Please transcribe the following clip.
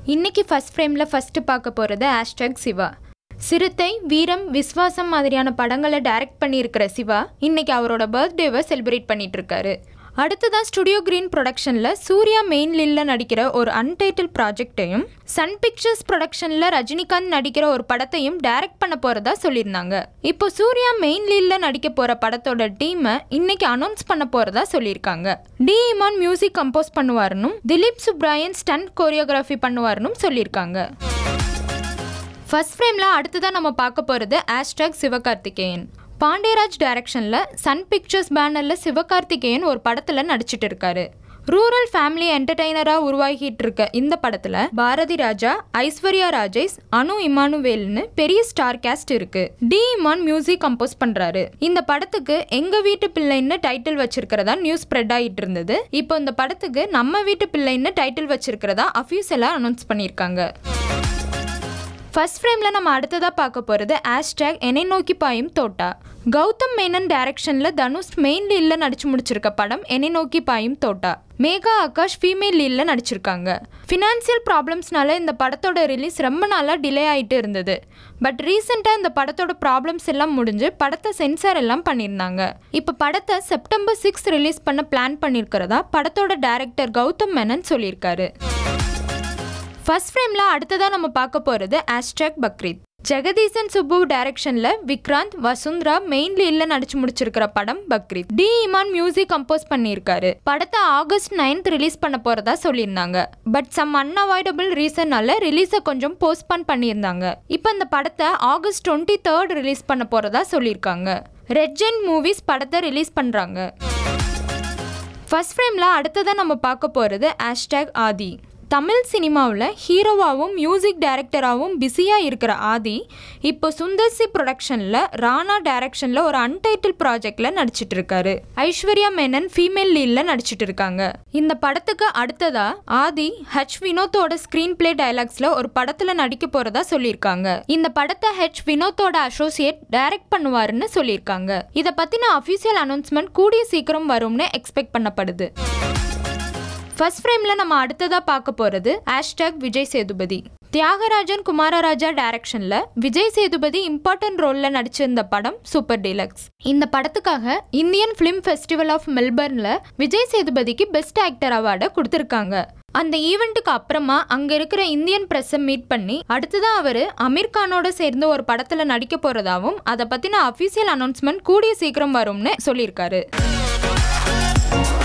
இன்னைக்கு ஃபர்ஸ்ட் ஃப்ரேமில் ஃபஸ்ட்டு பார்க்க போகிறது ஹேஷ்டேக் சிவா சிறுத்தை வீரம் விஸ்வாசம் மாதிரியான படங்களை டைரக்ட் பண்ணியிருக்கிற சிவா இன்னைக்கு அவரோட பர்த்டேவை செலிப்ரேட் பண்ணிட்டு இருக்காரு அடுத்ததான் ஸ்டுடியோ கிரீன் ப்ரொடக்ஷனில் சூர்யா மெயின் லீல்ல நடிக்கிற ஒரு அன்டைட்டில் ப்ராஜெக்டையும் சன் பிக்சர்ஸ் ப்ரொடக்ஷனில் ரஜினிகாந்த் நடிக்கிற ஒரு படத்தையும் டைரக்ட் பண்ண போகிறதா சொல்லியிருந்தாங்க இப்போ சூர்யா மெயின் லீல்ல நடிக்க போகிற படத்தோட டீமை இன்னைக்கு அனௌன்ஸ் பண்ண போகிறதா சொல்லியிருக்காங்க டி இமான் மியூசிக் கம்போஸ் பண்ணுவாருன்னு திலீப் சுப்ராயன் ஸ்டண்ட் கோரியோகிராஃபி பண்ணுவாருன்னு சொல்லியிருக்காங்க ஃபர்ஸ்ட் ஃப்ரேமில் அடுத்ததாக நம்ம பார்க்க போகிறது ஆஸ்ட்ராக் சிவகார்த்திகேயன் பாண்டியராஜ் டைரக்ஷனில் சன் பிக்சர்ஸ் பேனரில் சிவகார்த்திகேயன் ஒரு படத்தில் நடிச்சிட்டு இருக்காரு ரூரல் ஃபேமிலி என்டர்டெய்னராக உருவாகிட்டு இருக்க இந்த படத்தில் பாரதி ராஜா ஐஸ்வர்யா ராஜேஷ் அனு இமானுவேல்னு பெரிய ஸ்டார் கேஸ்ட் இருக்கு டி இமான் மியூசிக் கம்போஸ் பண்றாரு இந்த படத்துக்கு எங்க வீட்டு பிள்ளைன்னு டைட்டில் வச்சிருக்கிறதா நியூஸ் ஸ்ப்ரெட் ஆகிட்டு இருந்தது இப்போ இந்த படத்துக்கு நம்ம வீட்டு பிள்ளைன்னு டைட்டில் வச்சிருக்கிறதா அஃபியூசலாக அனௌன்ஸ் பண்ணியிருக்காங்க ஃபர்ஸ்ட் ஃப்ரேமில் நம்ம அடுத்ததாக பார்க்க போகிறது ஆஸ்ட்ராக் என்னை நோக்கி பாயும் தோட்டா கௌதம் மேனன் டைரக்ஷனில் தனுஷ் மெயின் லீலில் நடிச்சு முடிச்சிருக்க படம் என்னை நோக்கி பாயும் தோட்டா மேகா ஆகாஷ் ஃபீமேல் லீலில் நடிச்சிருக்காங்க ஃபினான்சியல் ப்ராப்ளம்ஸ்னால இந்த படத்தோட ரிலீஸ் ரொம்ப நாளாக டிலே ஆகிட்டு இருந்தது பட் ரீசெண்டாக இந்த படத்தோட ப்ராப்ளம்ஸ் எல்லாம் முடிஞ்சு படத்தை சென்சார் எல்லாம் பண்ணியிருந்தாங்க இப்போ படத்தை செப்டம்பர் சிக்ஸ் ரிலீஸ் பண்ண பிளான் பண்ணியிருக்கிறதா படத்தோட டைரக்டர் கௌதம் மேனன் சொல்லியிருக்காரு ஃபர்ஸ்ட் ஃப்ரேமில் அடுத்ததாக நம்ம பார்க்க போகிறது ஆஸ்ட்ராக் பக்ரீத் ஜெகதீசன் சுப்பு டைரக்ஷனில் விக்ராந்த் வசுந்தரா மெயின் லீட்ல நடிச்சு முடிச்சிருக்கிற படம் Bakrid D Imman music compose பண்ணியிருக்காரு படத்தை ஆகஸ்ட் நைன்த் ரிலீஸ் பண்ண போறதா சொல்லியிருந்தாங்க பட் சம் அன்அவாய்டபிள் ரீசன்னால ரிலீஸை கொஞ்சம் போஸ்ட்பான் பண்ணியிருந்தாங்க இப்போ இந்த படத்தை ஆகஸ்ட் டுவெண்ட்டி தேர்ட் ரிலீஸ் பண்ண போறதா சொல்லியிருக்காங்க ரெட் ஜென் மூவிஸ் படத்தை ரிலீஸ் பண்ணுறாங்க ஃபர்ஸ்ட் ஃப்ரேமில் அடுத்ததாக நம்ம பார்க்க போகிறது ஆஸ்டாக் ஆதி தமிழ் சினிமாவில் ஹீரோவாகவும் மியூசிக் டைரக்டராகவும் பிஸியாக இருக்கிற ஆதி இப்போ சுந்தர்சி ப்ரொடக்ஷனில் ராணா டைரக்ஷனில் ஒரு அன்டைட்டில் ப்ராஜெக்டில் நடிச்சிட்டு இருக்காரு ஐஸ்வர்யா மேனன் ஃபீமேல் லீடில் நடிச்சிட்டு இருக்காங்க இந்த படத்துக்கு அடுத்ததா ஆதி ஹெச் வினோத்தோட ஸ்க்ரீன் பிளே டைலாக்ஸில் ஒரு படத்தில் நடிக்க போகிறதா சொல்லியிருக்காங்க இந்த படத்தை ஹெச் வினோத்தோட அசோசியேட் டைரக்ட் பண்ணுவாருன்னு சொல்லியிருக்காங்க இதை பற்றின அஃபீஷியல் அனௌன்ஸ்மெண்ட் கூடிய சீக்கிரம் வரும்னு எக்ஸ்பெக்ட் பண்ணப்படுது ஃபர்ஸ்ட் ஃப்ரேமில் நம்ம அடுத்ததாக பார்க்க போகிறது ஹேஷ்டாக் விஜய் சேதுபதி தியாகராஜன் குமாரராஜா டைரக்ஷனில் விஜய் சேதுபதி இம்பார்ட்டன்ட் ரோலில் நடிச்சிருந்த படம் சூப்பர் டீலக்ஸ் இந்த படத்துக்காக இந்தியன் ஃபிலிம் ஃபெஸ்டிவல் ஆஃப் மெல்பர்னில் விஜய் சேதுபதிக்கு பெஸ்ட் ஆக்டர் அவார்டை கொடுத்துருக்காங்க அந்த ஈவெண்ட்டுக்கு அப்புறமா அங்கே இருக்கிற இந்தியன் ப்ரெஸ்ஸை மீட் பண்ணி அடுத்ததான் அவர் அமீர் கானோட சேர்ந்து ஒரு படத்தில் நடிக்க போகிறதாவும் அதை பற்றின அஃபீஷியல் அனௌன்ஸ்மெண்ட் கூடிய சீக்கிரம் வரும்னு சொல்லியிருக்காரு